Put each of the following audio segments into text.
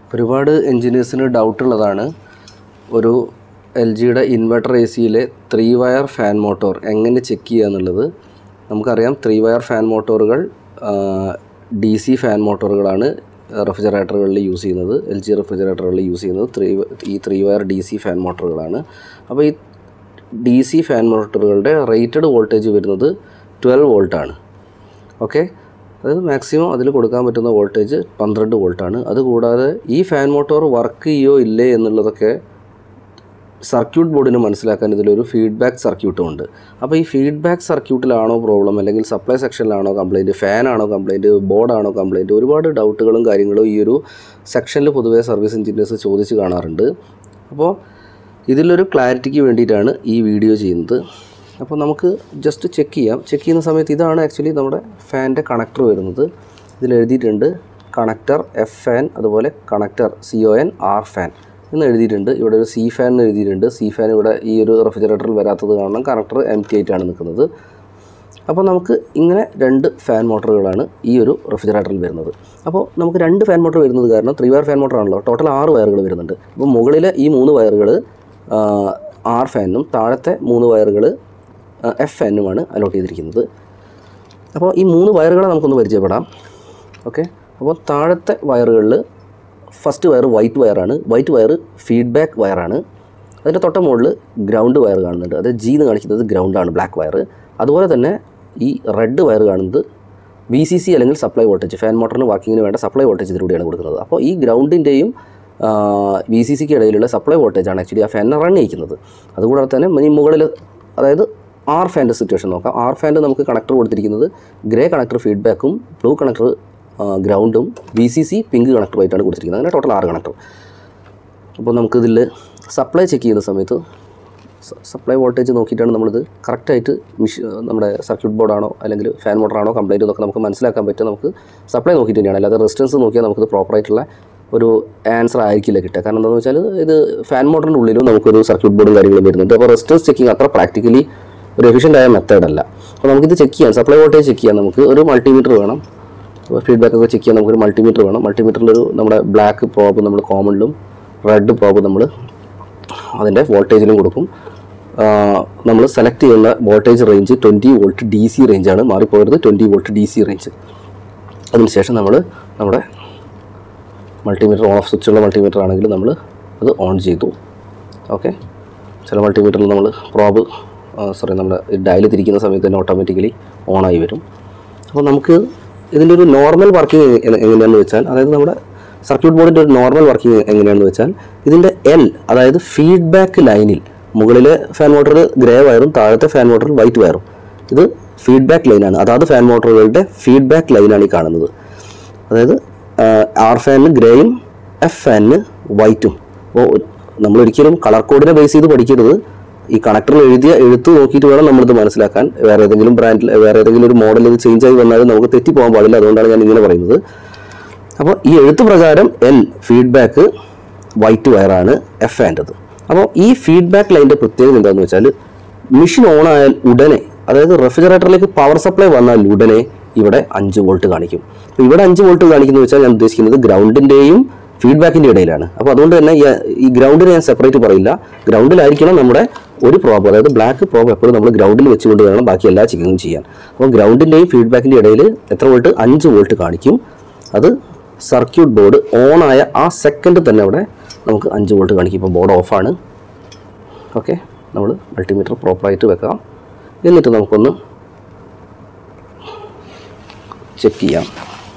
ഒരുപാട് എൻജിനീയേഴ്സിന് ഡൗട്ടുള്ളതാണ് ഒരു എൽ ജിയുടെ ഇൻവെർട്ടർ എ സിയിലെ ത്രീ വയർ ഫാൻ മോട്ടോർ എങ്ങനെ ചെക്ക് ചെയ്യുക എന്നുള്ളത് നമുക്കറിയാം ത്രീ വയർ ഫാൻ മോട്ടോറുകൾ ഡി സി ഫാൻ മോട്ടോറുകളാണ് റെഫ്രിജറേറ്ററുകളിൽ യൂസ് ചെയ്യുന്നത് എൽ ജി റെഫ്രിജറേറ്ററുകളിൽ യൂസ് ചെയ്യുന്നത് ത്രീ ഈ three wire D C fan മോട്ടോറുകളാണ് അപ്പോൾ ഈ ഡി സി ഫാൻ മോട്ടോറുകളുടെ റേറ്റഡ് വോൾട്ടേജ് വരുന്നത് ട്വൽവ് വോൾട്ടാണ് ഓക്കെ അതായത് മാക്സിമം അതിൽ കൊടുക്കാൻ പറ്റുന്ന വോൾട്ടേജ് പന്ത്രണ്ട് വോൾട്ടാണ് അതുകൂടാതെ ഈ ഫാൻ മോട്ടോർ വർക്ക് ചെയ്യോ ഇല്ലേ എന്നുള്ളതൊക്കെ സർക്യൂട്ട് ബോർഡിന് മനസ്സിലാക്കാൻ ഇതിലൊരു ഫീഡ്ബാക്ക് സർക്യൂട്ടും ഉണ്ട് അപ്പോൾ ഈ ഫീഡ്ബാക്ക് സർക്യൂട്ടിലാണോ പ്രോബ്ലം അല്ലെങ്കിൽ സപ്ലൈ സെക്ഷനിലാണോ കംപ്ലയിൻറ്റ് ഫാനാണോ കംപ്ലയിൻറ്റ് ബോർഡാണോ കംപ്ലയിൻറ്റ് ഒരുപാട് ഡൗട്ടുകളും കാര്യങ്ങളും ഈ ഒരു സെക്ഷനിൽ പൊതുവേ സർവീസ് എഞ്ചിനീയേഴ്സ് ചോദിച്ച് കാണാറുണ്ട് അപ്പോൾ ഇതിലൊരു ക്ലാരിറ്റിക്ക് വേണ്ടിയിട്ടാണ് ഈ വീഡിയോ ചെയ്യുന്നത് അപ്പോൾ നമുക്ക് ജസ്റ്റ് ചെക്ക് ചെയ്യാം ചെക്ക് ചെയ്യുന്ന സമയത്ത് ഇതാണ് ആക്ച്വലി നമ്മുടെ ഫാനിൻ്റെ കണക്ടർ വരുന്നത് ഇതിൽ എഴുതിയിട്ടുണ്ട് കണക്ടർ എഫ് ഫാൻ അതുപോലെ connector C O N R fan എന്ന് എഴുതിയിട്ടുണ്ട് ഇവിടെ ഒരു സി ഫാൻ എന്ന് എഴുതിയിട്ടുണ്ട് സി ഫാൻ ഇവിടെ ഈ ഒരു റെഫ്രിജറേറ്ററിൽ വരാത്തത് കാരണം കണക്ടർ എം ടി ആയിട്ടാണ് നിൽക്കുന്നത് അപ്പോൾ നമുക്ക് ഇങ്ങനെ രണ്ട് ഫാൻ മോട്ടറുകളാണ് ഈ ഒരു റെഫ്രിജറേറ്ററിൽ വരുന്നത് അപ്പോൾ നമുക്ക് രണ്ട് ഫാൻ മോട്ടർ വരുന്നത് കാരണം ത്രീ വയർ ഫാൻ മോട്ടർ ആണല്ലോ ടോട്ടൽ ആറ് വയറുകൾ വരുന്നുണ്ട് അപ്പോൾ മുകളിലെ ഈ മൂന്ന് വയറുകൾ ആർ ഫാനും താഴത്തെ മൂന്ന് വയറുകൾ എഫ് ഫാനുമാണ് അലോട്ട് ചെയ്തിരിക്കുന്നത് അപ്പോൾ ഈ മൂന്ന് വയറുകളെ നമുക്കൊന്ന് പരിചയപ്പെടാം ഓക്കെ അപ്പോൾ താഴത്തെ വയറുകളിൽ ഫസ്റ്റ് വയർ വൈറ്റ് വയറാണ് വൈറ്റ് വയർ ഫീഡ്ബാക്ക് വയറാണ് അതിൻ്റെ തൊട്ട മുകളിൽ ഗ്രൗണ്ട് വയർ കാണുന്നുണ്ട് അത് ജി എന്ന് കാണിക്കുന്നത് ഗ്രൗണ്ടാണ് ബ്ലാക്ക് വയർ അതുപോലെ തന്നെ ഈ റെഡ് വയർ കാണുന്നത് വി സി സി അല്ലെങ്കിൽ സപ്ലൈ വോൾട്ടേജ് ഫാൻ മോട്ടറിന് വർക്കിങ്ങിന് വേണ്ട സപ്ലൈ വോൾട്ടേജ് ഇതിലൂടെയാണ് കൊടുക്കുന്നത് അപ്പോൾ ഈ ഗ്രൗണ്ടിൻ്റെയും വി സി സിക്ക് ഇടയിലുള്ള സപ്ലൈ വോൾട്ടേജാണ് ആക്ച്വലി ആ ഫാനിനെ റൺ ചെയ്യിക്കുന്നത് അതുകൂടാതെ തന്നെ ഈ മുകളിൽ അതായത് ആർ ഫാൻ്റെ സിറ്റുവേഷൻ നോക്കാം ആർ ഫാൻ്റെ നമുക്ക് കണക്ടർ കൊടുത്തിരിക്കുന്നത് ഗ്രേ കണക്ടർ ഫീഡ്ബാക്കും ബ്ലൂ കണക്ടർ ഗ്രൗണ്ടും വി സി സി പിങ്ക് കണക്ടറുമായിട്ടാണ് കൊടുത്തിരിക്കുന്നത് അങ്ങനെ ടോട്ടൽ ആറ് കണക്ടർ അപ്പോൾ നമുക്കിതിൽ സപ്ലൈ ചെക്ക് ചെയ്യുന്ന സമയത്ത് സപ്ലൈ വോൾട്ടേജ് നോക്കിയിട്ടാണ് നമ്മളിത് കറക്റ്റായിട്ട് മിഷി നമ്മുടെ സർക്യൂട്ട് ബോർഡാണോ അല്ലെങ്കിൽ ഫാൻ മോട്ടറാണോ കംപ്ലൈൻറ്റ് എന്നൊക്കെ നമുക്ക് മനസ്സിലാക്കാൻ പറ്റും നമുക്ക് സപ്ലൈ നോക്കിയിട്ട് തന്നെയാണ് അല്ലാതെ റെസിസ്റ്റൻസ് നോക്കിയാൽ നമുക്കിത് പ്രോപ്പറായിട്ടുള്ള ഒരു ആൻസർ ആയിരിക്കില്ല കിട്ടുക കാരണം എന്താണെന്ന് വെച്ചാൽ ഇത് ഫാൻ മോട്ടറിൻ്റെ ഉള്ളിലും നമുക്കൊരു സർക്യൂട്ട് ബോർഡും കാര്യങ്ങളും വരുന്നുണ്ട് അപ്പോൾ റെസിസ്റ്റൻസ് ചെക്കിങ് അത്ര പ്രാക്ടിക്കലി ഒരു എഫിഷ്യൻ്റ് ആയ മെത്തേഡ് അല്ല അപ്പോൾ നമുക്കിത് ചെക്ക് ചെയ്യാം സപ്ലൈ വോൾട്ടേജ് ചെക്ക് ചെയ്യാൻ നമുക്ക് ഒരു മൾട്ടിമീറ്റർ വേണം ഫീഡ്ബാക്ക് ഒക്കെ ചെക്ക് ചെയ്യാൻ നമുക്കൊരു മൾട്ടിമീറ്റർ വേണം മൾട്ടിമീറ്ററിലൊരു നമ്മുടെ ബ്ലാക്ക് പ്രോബ് നമ്മൾ കോമണിലും റെഡ് പ്രോബ് നമ്മൾ അതിൻ്റെ വോൾട്ടേജിലും കൊടുക്കും നമ്മൾ സെലക്ട് ചെയ്യുന്ന voltage range twenty volt D C റേഞ്ചാണ് മാറിപ്പോയത് twenty volt D C range അതിനുശേഷം നമ്മൾ നമ്മുടെ മൾട്ടിമീറ്റർ ഓൺ ഓഫ് സ്വിച്ചുള്ള മൾട്ടിമീറ്റർ ആണെങ്കിൽ നമ്മൾ അത് ഓൺ ചെയ്തു ഓക്കെ ചില മൾട്ടിമീറ്ററിൽ നമ്മൾ പ്രോബ് സോറി നമ്മുടെ ഡയൽ തിരിക്കുന്ന സമയത്ത് തന്നെ ഓട്ടോമാറ്റിക്കലി ഓണായി വരും അപ്പോൾ നമുക്ക് ഇതിൻ്റെ ഒരു നോർമൽ വർക്കിംഗ് എങ്ങനെയാണെന്ന് വെച്ചാൽ അതായത് നമ്മുടെ സർക്യൂട്ട് ബോർഡിൻ്റെ ഒരു നോർമൽ വർക്കിംഗ് എങ്ങനെയാണെന്ന് വെച്ചാൽ ഇതിൻ്റെ എൽ അതായത് ഫീഡ്ബാക്ക് ലൈനിൽ മുകളിലെ ഫാൻ മോട്ടർ ഗ്രേ വയറും താഴത്തെ ഫാൻ മോട്ടർ വൈറ്റ് വയറും ഇത് ഫീഡ്ബാക്ക് ലൈനാണ് അതായത് ഫാൻ മോട്ടറുകളുടെ ഫീഡ്ബാക്ക് ലൈനാണ് ഈ കാണുന്നത് അതായത് ആർ ഫാനിന് ഗ്രേയും എഫ് ഫാനിന് വൈറ്റും അപ്പോൾ നമ്മൾ ഒരിക്കലും കളർ കോഡിനെ ബേസ് ചെയ്ത് പഠിക്കരുത് ഈ കണക്ടറിൽ എഴുതിയ എഴുത്ത് നോക്കിയിട്ട് വേണം നമ്മളിത് മനസ്സിലാക്കാൻ വേറെ ഏതെങ്കിലും ബ്രാൻഡിൽ വേറെ ഏതെങ്കിലും ഒരു മോഡൽ ഇത് ചേഞ്ച് ആയി വന്നാലും നമുക്ക് തെറ്റിപ്പോകാൻ പാടില്ല അതുകൊണ്ടാണ് ഞാൻ ഇങ്ങനെ പറയുന്നത് അപ്പോൾ ഈ എഴുത്ത് പ്രകാരം എൽ ഫീഡ്ബാക്ക് വൈറ്റ് വയറാണ് എഫ് ആൻ്റത് അപ്പോൾ ഈ ഫീഡ്ബാക്ക് ലൈൻ്റെ പ്രത്യേകത എന്താണെന്ന് വെച്ചാൽ മെഷീൻ ഓൺ ആയാൽ ഉടനെ അതായത് റെഫ്രിജറേറ്ററിലേക്ക് പവർ സപ്ലൈ വന്നാൽ ഉടനെ ഇവിടെ അഞ്ച് വോൾട്ട് കാണിക്കും അപ്പോൾ ഇവിടെ അഞ്ച് വോൾട്ട് കാണിക്കുന്നത് വെച്ചാൽ ഞാൻ ഉദ്ദേശിക്കുന്നത് ഗ്രൗണ്ടിൻ്റെയും ഫീഡ്ബാക്കിൻ്റെ ഇടയിലാണ് അപ്പോൾ അതുകൊണ്ട് തന്നെ ഈ- ഈ ഗ്രൗണ്ടിനെ ഞാൻ സെപ്പറേറ്റ് പറയില്ല ഗ്രൗണ്ടിലായിരിക്കണം നമ്മുടെ ഒരു പ്രോബ് അതായത് ബ്ലാക്ക് പ്രോബ് എപ്പോഴും നമ്മൾ ഗ്രൗണ്ടിൽ വെച്ചുകൊണ്ട് വേണം ബാക്കി എല്ലാ ചെക്കിങ്ങും ചെയ്യാൻ അപ്പോൾ ഗ്രൗണ്ടിൻ്റെയും ഫീഡ്ബാക്കിൻ്റെ ഇടയിൽ എത്ര വോൾട്ട് അഞ്ച് വോൾട്ട് കാണിക്കും അത് സർക്യൂട്ട് ബോർഡ് ഓൺ ആയ ആ സെക്കൻഡ് തന്നെ അവിടെ നമുക്ക് അഞ്ച് വോൾട്ട് കാണിക്കും ഇപ്പോൾ ബോർഡ് ഓഫാണ് ഓക്കെ നമ്മൾ മൾട്ടിമീറ്റർ പ്രോപ്പറായിട്ട് വെക്കാം എന്നിട്ട് നമുക്കൊന്ന് ചെക്ക് ചെയ്യാം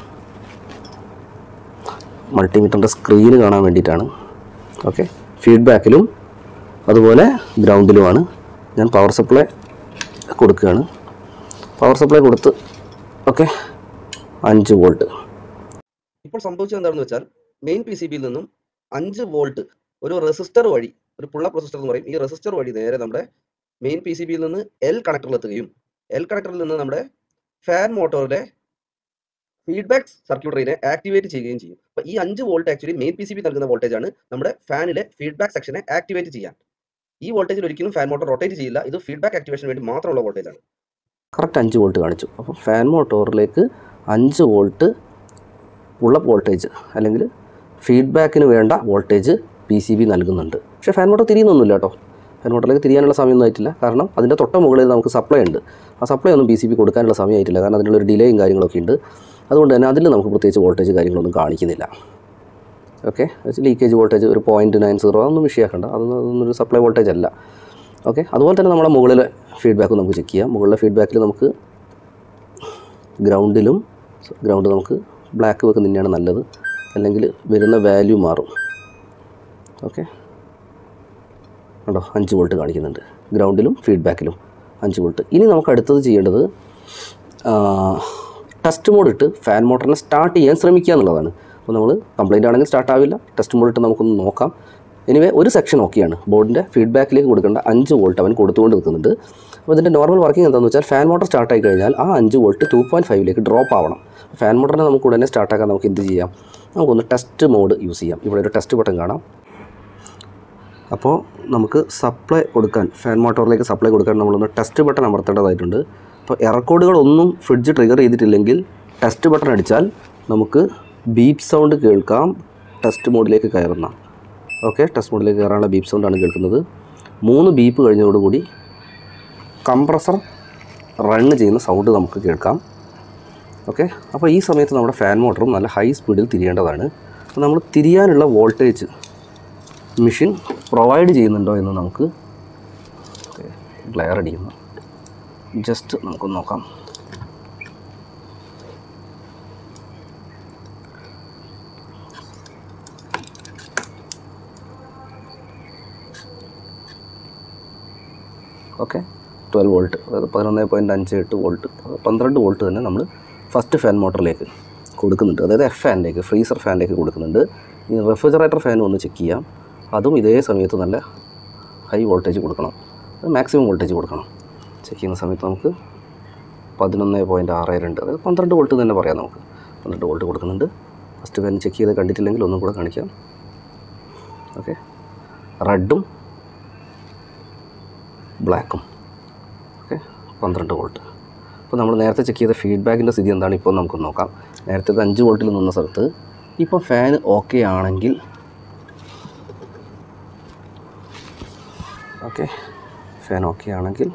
മൾട്ടിമീറ്ററിൻ്റെ സ്ക്രീന് കാണാൻ വേണ്ടിയിട്ടാണ് ഓക്കെ ഫീഡ്ബാക്കിലും അതുപോലെ ഗ്രൗണ്ടിലുമാണ് ഞാൻ പവർ സപ്ലൈ കൊടുക്കുകയാണ് പവർ സപ്ലൈ കൊടുത്ത് ഓക്കെ അഞ്ച് വോൾട്ട് ഇപ്പോൾ സംഭവിച്ചത് എന്താണെന്ന് വെച്ചാൽ മെയിൻ പി സി ബിയിൽ നിന്നും അഞ്ച് വോൾട്ട് ഒരു റെസിസ്റ്റർ വഴി ഒരു പുള്ളപ്പ് റെസിസ്റ്റർ എന്ന് പറയും ഈ റെസിസ്റ്റർ വഴി നേരെ നമ്മുടെ മെയിൻ പി സി ബിയിൽ നിന്ന് എൽ കണക്ടറിൽ എത്തുകയും എൽ കണക്ടറിൽ നിന്ന് നമ്മുടെ ഫാൻ മോട്ടോറിലെ ഫീഡ്ബാക്ക് സർക്യൂട്ടറിനെ ആക്ടിവേറ്റ് ചെയ്യുകയും ചെയ്യും അപ്പോൾ ഈ അഞ്ച് volt actually main P C B നൽകുന്ന വോൾട്ടേജ് ആണ് നമ്മുടെ ഫാനിലെ ഫീഡ്ബാക്ക് സെക്ഷനെ ആക്ടിവേറ്റ് ചെയ്യാൻ ഈ വോൾട്ടേജിൽ ഒരിക്കലും ഫാൻ മോട്ടോർ റൊട്ടേറ്റ് ചെയ്യില്ല ഇത് ഫീഡ്ബാക്ക് ആക്ടിവേഷന് വേണ്ടി മാത്രമുള്ള വോൾട്ടേജ് ആണ് കറക്റ്റ് അഞ്ച് വോൾട്ട് കാണിച്ചു അപ്പോൾ ഫാൻ മോട്ടോറിലേക്ക് അഞ്ച് വോൾട്ട് ഉള്ള വോൾട്ടേജ് അല്ലെങ്കിൽ ഫീഡ്ബാക്കിന് വേണ്ട വോൾട്ടേജ് പി സി ബി നൽകുന്നുണ്ട് പക്ഷേ ഫാൻ മോട്ടർ തിരിയുന്നൊന്നുമില്ല കേട്ടോ ഫാൻ മോട്ടറിലേക്ക് തിരിയാനുള്ള സമയമൊന്നും ആയിട്ടില്ല കാരണം അതിൻ്റെ തൊട്ട മുകളിൽ നമുക്ക് സപ്ലൈ ഉണ്ട് ആ സപ്ലൈ ഒന്നും പി സി ബി കൊടുക്കാനുള്ള സമയമായിട്ടില്ല കാരണം അതിനുള്ള ഒരു ഡിലേയും കാര്യങ്ങളൊക്കെ ഉണ്ട് അതുകൊണ്ട് തന്നെ അതിൽ നമുക്ക് പ്രത്യേകിച്ച് വോൾട്ടേജ് കാര്യങ്ങളൊന്നും കാണിക്കുന്നില്ല ഓക്കെ ലീക്കേജ് വോൾട്ടേജ് ഒരു പോയിൻറ്റ് നയൻ സീറോ അതൊന്നും വിഷയമാക്കണ്ട അതൊന്നും അതൊന്നും ഒരു സപ്ലൈ വോൾട്ടേജ് അല്ല ഓക്കെ അതുപോലെ തന്നെ നമ്മുടെ മുകളിലെ ഫീഡ്ബാക്ക് നമുക്ക് ചെക്ക് ചെയ്യാം മുകളിലെ ഫീഡ്ബാക്കിൽ നമുക്ക് ഗ്രൗണ്ടിലും ഗ്രൗണ്ട് നമുക്ക് ബ്ലാക്ക് വെക്കുന്ന തന്നെയാണ് നല്ലത് അല്ലെങ്കിൽ വരുന്ന വാല്യൂ മാറും ഓക്കെ കണ്ടോ അഞ്ച് വോൾട്ട് കാണിക്കുന്നുണ്ട് ഗ്രൗണ്ടിലും ഫീഡ്ബാക്കിലും അഞ്ച് വോൾട്ട് ഇനി നമുക്ക് അടുത്തത് ചെയ്യേണ്ടത് ടെസ്റ്റ് മോഡ് ഇട്ട് ഫാൻ മോട്ടറിനെ സ്റ്റാർട്ട് ചെയ്യാൻ ശ്രമിക്കുക എന്നുള്ളതാണ് അപ്പോൾ നമ്മൾ കംപ്ലൈൻ്റ് ആണെങ്കിൽ സ്റ്റാർട്ട് ആവില്ല ടെസ്റ്റ് മോഡ് ഇട്ട് നമുക്കൊന്ന് നോക്കാം എനിവേ ഒരു സെക്ഷൻ ഓക്കെയാണ് ബോർഡിൻ്റെ ഫീഡ്ബാക്കിലേക്ക് കൊടുക്കേണ്ട അഞ്ച് വോൾട്ട് അവൻ കൊടുത്തുകൊണ്ട് നിൽക്കുന്നുണ്ട് അപ്പോൾ ഇതിൻ്റെ നോർമൽ വർക്കിംഗ് എന്താണെന്ന് വെച്ചാൽ ഫാൻ മോട്ടർ സ്റ്റാർട്ട് ആയി കഴിഞ്ഞാൽ ആ അഞ്ച് വോൾട്ട് ടു പോയിൻറ്റ് ഫൈവിലേക്ക് ഡ്രോപ്പ് ആവണം ഫാൻ മോട്ടറിനെ നമുക്ക് ഉടനെ സ്റ്റാർട്ടാക്കാൻ നമുക്ക് എന്ത് ചെയ്യാം നമുക്കൊന്ന് ടെസ്റ്റ് മോഡ് യൂസ് ചെയ്യാം ഇവിടെ ഒരു ടെസ്റ്റ് ബട്ടൺ കാണാം അപ്പോൾ നമുക്ക് സപ്ലൈ കൊടുക്കാൻ ഫാൻ മോട്ടോറിലേക്ക് സപ്ലൈ കൊടുക്കാൻ നമ്മളൊന്ന് ടെസ്റ്റ് ബട്ടൺ അമർത്തേണ്ടതായിട്ടുണ്ട് അപ്പോൾ എറക്കോഡുകളൊന്നും ഫ്രിഡ്ജ് ട്രിഗർ ചെയ്തിട്ടില്ലെങ്കിൽ ടെസ്റ്റ് ബട്ടൺ അടിച്ചാൽ നമുക്ക് ബീപ്പ് സൗണ്ട് കേൾക്കാം ടെസ്റ്റ് മോഡിലേക്ക് കയറുന്ന ഓക്കെ ടെസ്റ്റ് മോഡിലേക്ക് കയറാനുള്ള ബീപ്പ് സൗണ്ടാണ് കേൾക്കുന്നത് മൂന്ന് ബീപ്പ് കഴിഞ്ഞതോടുകൂടി കംപ്രസർ റണ്ണ് ചെയ്യുന്ന സൗണ്ട് നമുക്ക് കേൾക്കാം ഓക്കെ അപ്പോൾ ഈ സമയത്ത് നമ്മുടെ ഫാൻ മോട്ടറും നല്ല ഹൈ സ്പീഡിൽ തിരിയേണ്ടതാണ് അപ്പോൾ നമ്മൾ തിരിയാനുള്ള വോൾട്ടേജ് മെഷീൻ പ്രൊവൈഡ് ചെയ്യുന്നുണ്ടോ എന്ന് നമുക്ക് ഗ്ലെയർ അടിക്കുന്നു ജസ്റ്റ് നമുക്കൊന്ന് നോക്കാം ഓക്കെ ട്വൽവ് വോൾട്ട് അതായത് പതിനൊന്ന് പോയിൻറ്റ് അഞ്ച് എട്ട് വോൾട്ട് പന്ത്രണ്ട് വോൾട്ട് തന്നെ നമ്മൾ ഫസ്റ്റ് ഫാൻ മോട്ടറിലേക്ക് കൊടുക്കുന്നുണ്ട് അതായത് എഫ് ഫാനിലേക്ക് ഫ്രീസർ ഫാനിലേക്ക് കൊടുക്കുന്നുണ്ട് ഇനി റെഫ്രിജറേറ്റർ ഫാനും ഒന്ന് ചെക്ക് ചെയ്യാം അതും ഇതേ സമയത്ത് നല്ല ഹൈ വോൾട്ടേജ് കൊടുക്കണം മാക്സിമം വോൾട്ടേജ് കൊടുക്കണം ചെക്ക് ചെയ്യുന്ന സമയത്ത് നമുക്ക് പതിനൊന്ന് പോയിൻറ്റ് ആറ് രണ്ട് അതായത് പന്ത്രണ്ട് വോൾട്ട് തന്നെ പറയാം നമുക്ക് പന്ത്രണ്ട് വോൾട്ട് കൊടുക്കുന്നുണ്ട് ഫസ്റ്റ് ഫാൻ ചെക്ക് ചെയ്ത് കണ്ടിട്ടില്ലെങ്കിൽ ഒന്നും കൂടെ കാണിക്കാം ഓക്കെ റെഡും ബ്ലാക്കും ഓക്കെ പന്ത്രണ്ട് വോൾട്ട് അപ്പോൾ നമ്മൾ നേരത്തെ ചെക്ക് ചെയ്ത ഫീഡ്ബാക്കിൻ്റെ സ്ഥിതി എന്താണ് ഇപ്പോൾ നമുക്ക് നോക്കാം നേരത്തെ ഇത് അഞ്ച് വോൾട്ടിൽ നിന്ന സ്ഥലത്ത് ഇപ്പോൾ ഫാൻ ഓക്കെ ആണെങ്കിൽ ഓക്കെ ഫാൻ ഓക്കെ ആണെങ്കിൽ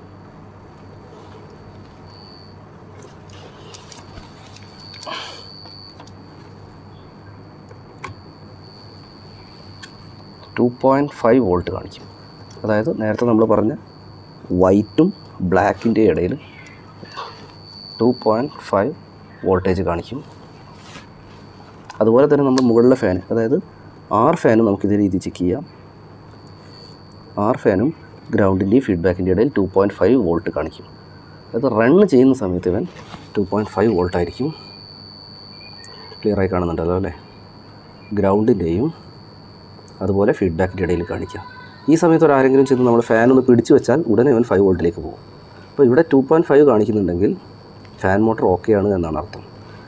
ടു പോയിൻറ്റ് ഫൈവ് വോൾട്ട് കാണിക്കും അതായത് നേരത്തെ നമ്മൾ പറഞ്ഞ വൈറ്റും ബ്ലാക്കിൻ്റെ ഇടയിൽ ടു പോയിൻറ്റ് ഫൈവ് വോൾട്ടേജ് കാണിക്കും അതുപോലെ തന്നെ നമ്മൾ മുകളിലെ ഫാൻ അതായത് ആർ ഫാനും നമുക്ക് ഇതേ രീതിയിൽ ചെക്ക് ചെയ്യാം ആർ ഫാനും ഗ്രൗണ്ടിൻ്റെയും ഫീഡ്ബാക്കിൻ്റെ ഇടയിൽ ടു പോയിൻറ്റ് ഫൈവ് വോൾട്ട് കാണിക്കും അത് റൺ ചെയ്യുന്ന സമയത്ത് ഇവൻ ടു പോയിൻറ്റ് ഫൈവ് വോൾട്ട് ആയിരിക്കും ക്ലിയറായി കാണുന്നുണ്ടല്ലോ അല്ലേ ഗ്രൗണ്ടിൻ്റെയും അതുപോലെ ഫീഡ്ബാക്കിൻ്റെ ഇടയിൽ കാണിക്കാം ഈ സമയത്ത് ഒരു ആരെങ്കിലും ചെന്ന് നമ്മൾ ഫാൻ ഒന്ന് പിടിച്ചു വെച്ചാൽ ഉടനെ അവൻ ഫൈവ് വോൾട്ടിലേക്ക് പോകും അപ്പോൾ ഇവിടെ ടു പോയിൻറ്റ് ഫൈവ് കാണിക്കുന്നുണ്ടെങ്കിൽ ഫാൻ മോട്ടർ ഓക്കെ ആണ് എന്നാണ് അർത്ഥം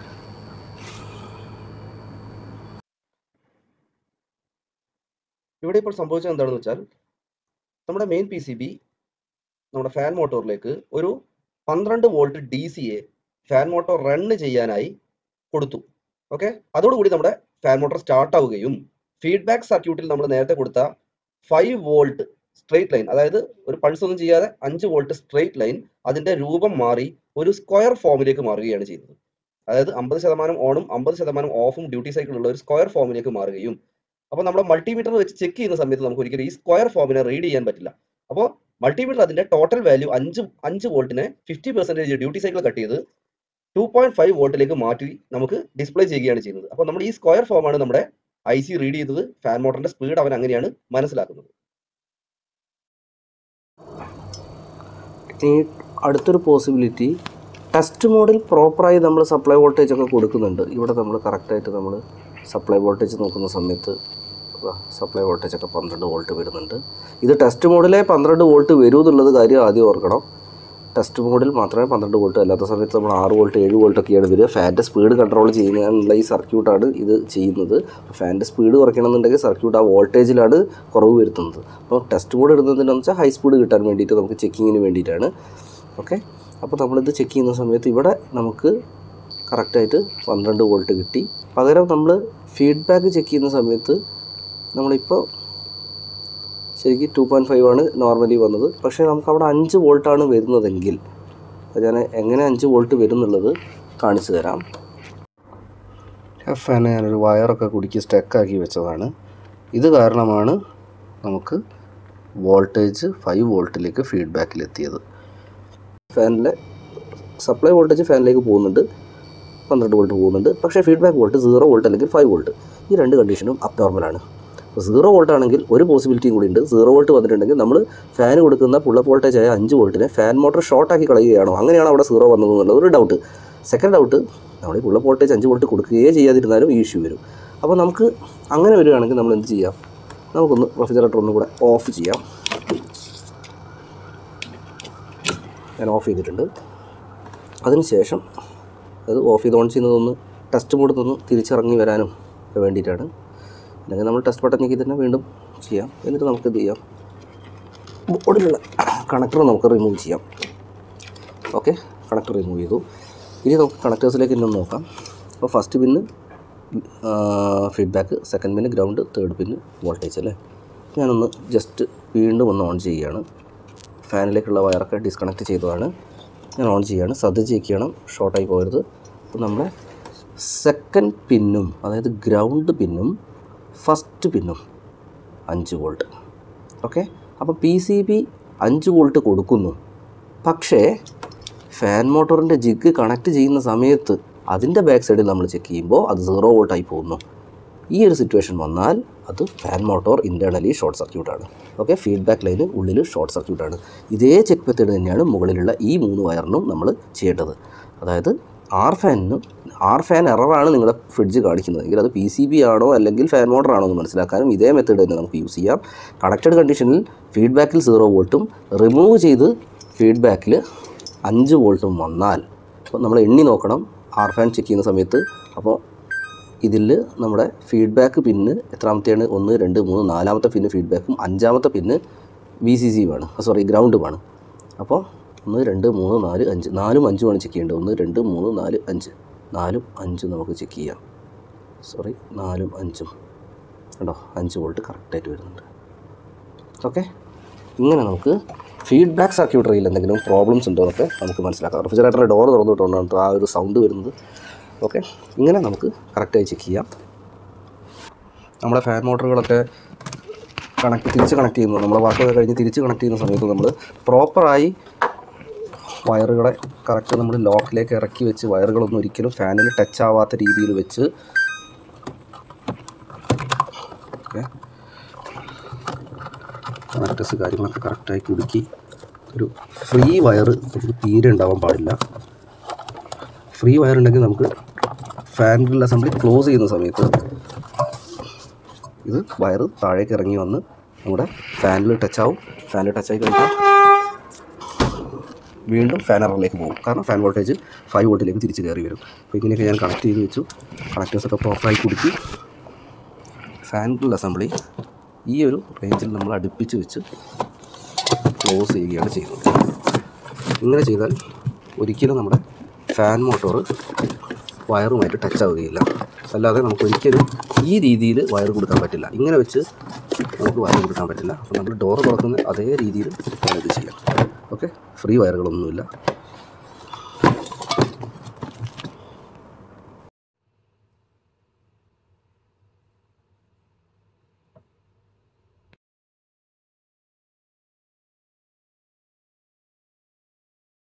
ഇവിടെ ഇപ്പോൾ സംഭവിച്ചത് എന്താണെന്ന് വെച്ചാൽ നമ്മുടെ മെയിൻ പി സി ബി നമ്മുടെ ഫാൻ മോട്ടോറിലേക്ക് ഒരു പന്ത്രണ്ട് വോൾട്ട് ഡി സിയെ ഫാൻ മോട്ടോർ റണ്ണ് ചെയ്യാനായി കൊടുത്തു ഓക്കെ അതോടുകൂടി നമ്മുടെ ഫാൻ മോട്ടോർ സ്റ്റാർട്ട് ആവുകയും ഫീഡ്ബാക്ക് സർക്യൂട്ടിൽ നമ്മൾ നേരത്തെ കൊടുത്ത ഫൈവ് വോൾട്ട് സ്ട്രെയിറ്റ് ലൈൻ അതായത് ഒരു പൾസ് ഒന്നും ചെയ്യാതെ അഞ്ച് വോൾട്ട് സ്ട്രെയിറ്റ് ലൈൻ അതിന്റെ രൂപം മാറി ഒരു സ്ക്വയർ ഫോമിലേക്ക് മാറുകയാണ് ചെയ്തത് അതായത് അമ്പത് ശതമാനം ഓണും അമ്പത് ശതമാനം ഓഫും ഡ്യൂട്ടി സൈക്കിൾ ഉള്ള ഒരു സ്ക്വയർ ഫോമിലേക്ക് മാറുകയും അപ്പോൾ നമ്മുടെ മൾട്ടിമീറ്റർ വെച്ച് ചെക്ക് ചെയ്യുന്ന സമയത്ത് നമുക്ക് ഒരിക്കലും ഈ സ്ക്വയർ ഫോമിനെ റീഡ് ചെയ്യാൻ പറ്റില്ല അപ്പോൾ മൾട്ടിമീറ്റർ അതിന്റെ ടോട്ടൽ വാല്യൂ അഞ്ച് അഞ്ച് വോൾട്ടിനെ fifty percentage duty cycle cut ചെയ്ത് ടു പോയിന്റ് ഫൈവ് വോൾട്ടിലേക്ക് മാറ്റി നമുക്ക് ഡിസ്പ്ലേ ചെയ്യുകയാണ് ചെയ്യുന്നത് അപ്പോൾ നമ്മുടെ ഈ സ്ക്വയർ ഫോമാണ് നമ്മുടെ ഐ സി റീഡ് ചെയ്തത് ഫാൻ മോട്ടറിന്റെ സ്പീഡ് അവൻ അങ്ങനെയാണ് മനസ്സിലാക്കുന്നത് ഇനി അടുത്തൊരു പോസിബിലിറ്റി ടെസ്റ്റ് മോഡിൽ പ്രോപ്പറായി നമ്മൾ സപ്ലൈ വോൾട്ടേജ് ഒക്കെ കൊടുക്കുന്നുണ്ട് ഇവിടെ നമ്മൾ കറക്റ്റായിട്ട് നമ്മൾ സപ്ലൈ വോൾട്ടേജ് നോക്കുന്ന സമയത്ത് സപ്ലൈ വോൾട്ടേജ് ഒക്കെ പന്ത്രണ്ട് വോൾട്ട് വരുന്നുണ്ട് ഇത് ടെസ്റ്റ് മോഡിലെ പന്ത്രണ്ട് വോൾട്ട് വരൂ എന്നുള്ളത് കാര്യം ആദ്യം ഓർക്കണം ടെസ്റ്റ് മോഡിൽ മാത്രമേ പന്ത്രണ്ട് വോൾട്ട് അല്ലാത്ത സമയത്ത് നമ്മൾ ആറ് വോൾട്ട് ഏഴ് വോൾട്ട് ഒക്കെയാണ് വരിക ഫാൻ്റെ സ്പീഡ് കൺട്രോൾ ചെയ്യുന്നതിനുള്ള ഈ സർക്യൂട്ടാണ് ഇത് ചെയ്യുന്നത് ഫാൻ്റെ സ്പീഡ് കുറയ്ക്കണമെന്നുണ്ടെങ്കിൽ സർക്യൂട്ട് ആ വോൾട്ടേജിലാണ് കുറവ് വരുത്തുന്നത് അപ്പോൾ ടെസ്റ്റ് മോഡ് ഇടുന്നതിനെന്ന് വെച്ചാൽ ഹൈ സ്പീഡ് കിട്ടാൻ വേണ്ടിയിട്ട് നമുക്ക് ചെക്കിങ്ങിന് വേണ്ടിയിട്ടാണ് ഓക്കെ അപ്പോൾ നമ്മളിത് ചെക്ക് ചെയ്യുന്ന സമയത്ത് ഇവിടെ നമുക്ക് കറക്റ്റായിട്ട് പന്ത്രണ്ട് വോൾട്ട് കിട്ടി പകരം നമ്മൾ ഫീഡ്ബാക്ക് ചെക്ക് ചെയ്യുന്ന സമയത്ത് നമ്മളിപ്പോൾ ശരിക്കും ടു പോയിൻറ്റ് ഫൈവ് ആണ് നോർമലി വന്നത് പക്ഷേ നമുക്ക് അവിടെ അഞ്ച് വോൾട്ടാണ് വരുന്നതെങ്കിൽ അത് ഞാൻ എങ്ങനെ അഞ്ച് വോൾട്ട് വരും എന്നുള്ളത് കാണിച്ചു തരാം ഫാന് ഞാനൊരു വയറൊക്കെ കുടുക്കി സ്റ്റക്കാക്കി വെച്ചതാണ് ഇത് കാരണമാണ് നമുക്ക് വോൾട്ടേജ് ഫൈവ് വോൾട്ടിലേക്ക് ഫീഡ്ബാക്കിലെത്തിയത് ഫാനിലെ സപ്ലൈ വോൾട്ടേജ് ഫാനിലേക്ക് പോകുന്നുണ്ട് പന്ത്രണ്ട് വോൾട്ട് പോകുന്നുണ്ട് പക്ഷേ ഫീഡ്ബാക്ക് വോൾട്ട് സീറോ വോൾട്ട് അല്ലെങ്കിൽ ഫൈവ് വോൾട്ട് ഈ രണ്ട് കണ്ടീഷനും അപ് നോർമലാണ് സീറോ വോൾട്ട് ആണെങ്കിൽ ഒരു പോസിബിലിറ്റിയും കൂടി ഉണ്ട് സീറോ വോൾട്ട് വന്നിട്ടുണ്ടെങ്കിൽ നമ്മൾ ഫാൻ കൊടുക്കുന്ന പുള്ളപ്പ് വോൾട്ടേജ് ആയ അഞ്ച് വോൾട്ടിനെ ഫാൻ മോട്ടർ ഷോർട്ടാക്കി കളയുകയാണോ അങ്ങനെയാണ് അവിടെ സീറോ വന്നത് എന്നുള്ളത് ഒരു ഡൗട്ട് സെക്കൻഡ് ഡൗട്ട് നമ്മൾ ഈ പുള്ളപ്പ് വോൾട്ടേജ് അഞ്ച് വോൾട്ട് കൊടുക്കുകയേ ചെയ്യാതിരുന്നാലും ഈ ഇഷ്യൂ വരും അപ്പോൾ നമുക്ക് അങ്ങനെ വരികയാണെങ്കിൽ നമ്മൾ എന്ത് ചെയ്യാം നമുക്കൊന്ന് റെഫ്രിജറേറ്റർ ഒന്നും കൂടെ ഓഫ് ചെയ്യാം ഞാൻ ഓഫ് ചെയ്തിട്ടുണ്ട് അതിനുശേഷം അത് ഓഫ് ചെയ്ത് ഓൺ ചെയ്യുന്നതൊന്ന് ടെസ്റ്റ് മോഡിൽ നിന്ന് തിരിച്ചിറങ്ങി വരാനും വേണ്ടിയിട്ടാണ് അല്ലെങ്കിൽ നമ്മൾ ടെസ്റ്റ് ബട്ടൺ ഞെക്കി തന്നെ വീണ്ടും ചെയ്യാം എന്നിട്ട് നമുക്ക് എന്ത് ചെയ്യാം ബോർഡിലുള്ള കണക്ടർ നമുക്ക് റിമൂവ് ചെയ്യാം ഓക്കെ കണക്ടർ റിമൂവ് ചെയ്തു ഇനി നമുക്ക് കണക്ടേഴ്സിലേക്ക് ഇന്നും നോക്കാം അപ്പോൾ first pin feedback second pin ground third pin voltage അല്ലേ ഞാനൊന്ന് ജസ്റ്റ് വീണ്ടും ഒന്ന് ഓൺ ചെയ്യുകയാണ് ഫാനിലേക്കുള്ള വയറൊക്കെ ഡിസ്കണക്ട് ചെയ്തതാണ് ഞാൻ ഓൺ ചെയ്യുകയാണ് ശ്രദ്ധിച്ച് ചെക്ക് ചെയ്യണം ഷോർട്ടായി പോകരുത് അപ്പോൾ നമ്മുടെ സെക്കൻഡ് പിന്നും അതായത് ഗ്രൗണ്ട് പിന്നും ഫസ്റ്റ് പിന്നും അഞ്ച് വോൾട്ട് ഓക്കെ അപ്പോൾ പി സി ബി അഞ്ച് വോൾട്ട് കൊടുക്കുന്നു പക്ഷേ ഫാൻ മോട്ടോറിൻ്റെ ജിഗ് കണക്ട് ചെയ്യുന്ന സമയത്ത് അതിൻ്റെ ബാക്ക് സൈഡിൽ നമ്മൾ ചെക്ക് ചെയ്യുമ്പോൾ അത് സീറോ വോൾട്ടായി പോകുന്നു ഈ ഒരു സിറ്റുവേഷൻ വന്നാൽ അത് ഫാൻ മോട്ടോർ ഇൻറ്റേർണലി ഷോർട്ട് സർക്യൂട്ടാണ് ഓക്കെ ഫീഡ്ബാക്ക് ലൈന് ഉള്ളിൽ ഷോർട്ട് സർക്യൂട്ടാണ് ഇതേ ചെക്ക് മെത്തേഡ് തന്നെയാണ് മുകളിലുള്ള ഈ മൂന്ന് വയറിനും നമ്മൾ ചെയ്യേണ്ടത് അതായത് ആർ ഫാനിനും ആർ ഫാൻ എററാണ് നിങ്ങളുടെ ഫ്രിഡ്ജ് കാണിക്കുന്നതെങ്കിൽ അത് പി സി ബി ആണോ അല്ലെങ്കിൽ ഫാൻ മോട്ടർ ആണോ എന്ന് മനസ്സിലാക്കാനും ഇതേ മെത്തേഡ് തന്നെ നമുക്ക് യൂസ് ചെയ്യാം കണക്റ്റഡ് കണ്ടീഷനിൽ ഫീഡ്ബാക്കിൽ സീറോ വോൾട്ടും റിമൂവ് ചെയ്ത് ഫീഡ്ബാക്കിൽ അഞ്ച് വോൾട്ടും വന്നാൽ അപ്പോൾ നമ്മൾ എണ്ണി നോക്കണം ആർ ഫാൻ ചെക്ക് ചെയ്യുന്ന സമയത്ത് അപ്പോൾ ഇതിൽ നമ്മുടെ ഫീഡ്ബാക്ക് പിന്ന് എത്രാമത്തെയാണ് ഒന്ന് രണ്ട് മൂന്ന് നാലാമത്തെ പിന്ന് ഫീഡ്ബാക്കും അഞ്ചാമത്തെ പിന്ന് വി സി സിയുമാണ് സോറി ഗ്രൗണ്ടുമാണ് അപ്പോൾ ഒന്ന് രണ്ട് മൂന്ന് നാല് അഞ്ച് നാലും അഞ്ചുമാണ് ചെക്ക് ചെയ്യേണ്ടത് ഒന്ന് രണ്ട് മൂന്ന് നാല് അഞ്ച് നാലും അഞ്ചും നമുക്ക് ചെക്ക് ചെയ്യാം സോറി നാലും അഞ്ചും കണ്ടോ അഞ്ച് വോൾട്ട് കറക്റ്റായിട്ട് വരുന്നുണ്ട് ഓക്കെ ഇങ്ങനെ നമുക്ക് ഫീഡ്ബാക്ക് സർക്യൂട്ടറിയിൽ എന്തെങ്കിലും പ്രോബ്ലംസ് ഉണ്ടോ എന്നൊക്കെ നമുക്ക് മനസ്സിലാക്കാം റെഫ്രിജറേറ്ററിൻ്റെ ഡോർ തുറന്നിട്ടുകൊണ്ടാണ് കേട്ടോ ആ ഒരു സൗണ്ട് വരുന്നത് ഓക്കെ ഇങ്ങനെ നമുക്ക് കറക്റ്റായി ചെക്ക് ചെയ്യാം നമ്മുടെ ഫാൻ മോട്ടറുകളൊക്കെ കണക്ട് തിരിച്ച് കണക്ട് ചെയ്യുന്നു നമ്മൾ വർക്കൊക്കെ കഴിഞ്ഞ് തിരിച്ച് കണക്ട് ചെയ്യുന്ന സമയത്ത് നമ്മൾ പ്രോപ്പറായി വയറുകളെ കറക്റ്റ് നമ്മൾ ലോക്കിലേക്ക് ഇറക്കി വെച്ച് വയറുകളൊന്നും ഒരിക്കലും ഫാനിൽ ടച്ച് ആവാത്ത രീതിയിൽ വെച്ച് ഓക്കെ കണക്ടേഴ്സ് കാര്യങ്ങളൊക്കെ കറക്റ്റായി കുടുക്കി ഒരു ഫ്രീ വയർ നമുക്ക് തീരെ ഉണ്ടാവാൻ പാടില്ല ഫ്രീ വയർ ഉണ്ടെങ്കിൽ നമുക്ക് ഫാൻ ഗ്രിൽ അസംബ്ലി ക്ലോസ് ചെയ്യുന്ന സമയത്ത് ഇത് വയർ താഴേക്ക് ഇറങ്ങി വന്ന് നമ്മുടെ ഫാനിൽ ടച്ച് ആവും ഫാനിൽ ടച്ച് ആയി കഴിഞ്ഞാൽ വീണ്ടും ഫാൻ എററിലേക്ക് പോകും കാരണം ഫാൻ വോൾട്ടേജ് ഫൈവ് വോൾട്ടിലേക്ക് തിരിച്ച് കയറി വരും അപ്പോൾ ഇങ്ങനെയൊക്കെ ഞാൻ കണക്ട് ചെയ്ത് വെച്ചു കണക്ടേഴ്സൊക്കെ പ്രോപ്പറായി കുടുക്കി ഫാൻ ഗ്രിൽ അസംബ്ലി ഈ ഒരു റേഞ്ചിൽ നമ്മൾ അടുപ്പിച്ച് വെച്ച് ക്ലോസ് ചെയ്യുകയാണ് ചെയ്യുന്നത് ഇങ്ങനെ ചെയ്താൽ ഒരിക്കലും നമ്മുടെ ഫാൻ മോട്ടോർ വയറുമായിട്ട് ടച്ച് ആവുകയില്ല അല്ലാതെ നമുക്ക് ഒരിക്കലും ഈ രീതിയിൽ വയർ കൊടുക്കാൻ പറ്റില്ല ഇങ്ങനെ വെച്ച് നമുക്ക് വയർ കൊടുക്കാൻ പറ്റില്ല അപ്പോൾ നമ്മൾ ഡോർ തുറക്കുന്ന അതേ രീതിയിൽ ഇത് ചെയ്യാം ഓക്കെ ഫ്രീ വയറുകളൊന്നുമില്ല